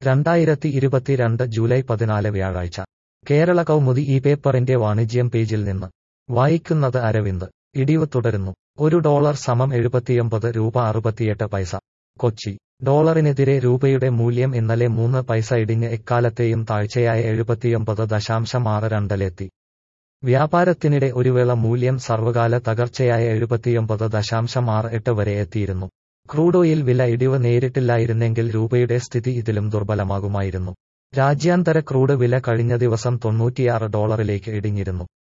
രണ്ടായിരത്തി ഇരുപത്തിരണ്ട് ജൂലൈ പതിനാല് വ്യാഴാഴ്ച കേരള കൗമുദി ഈ പേപ്പറിന്റെ വാണിജ്യം പേജിൽ നിന്ന് വായിക്കുന്നത് അരവിന്ദ് ഇടിവ് തുടരുന്നു ഒരു ഡോളർ സമം എഴുപത്തിയൊമ്പത് രൂപ അറുപത്തിയെട്ട് പൈസ കൊച്ചി ഡോളറിനെതിരെ രൂപയുടെ മൂല്യം ഇന്നലെ മൂന്ന് പൈസ ഇടിഞ്ഞ് എക്കാലത്തെയും താഴ്ചയായ എഴുപത്തിയൊമ്പത് ദശാംശം ആറ് രണ്ടിലെത്തി വ്യാപാരത്തിനിടെ ഒരു വേള മൂല്യം സർവകാല തകർച്ചയായ എഴുപത്തിയൊമ്പത് ദശാംശം ആറ് എട്ട് വരെ എത്തിയിരുന്നു ക്രൂഡ് ഓയിൽ വില ഇടിവ് നേരിട്ടില്ലായിരുന്നെങ്കിൽ രൂപയുടെ സ്ഥിതി ഇതിലും ദുർബലമാകുമായിരുന്നു രാജ്യാന്തര ക്രൂഡ് വില കഴിഞ്ഞ ദിവസം തൊണ്ണൂറ്റിയാറ് ഡോളറിലേക്ക് ഇടിഞ്ഞിരുന്നു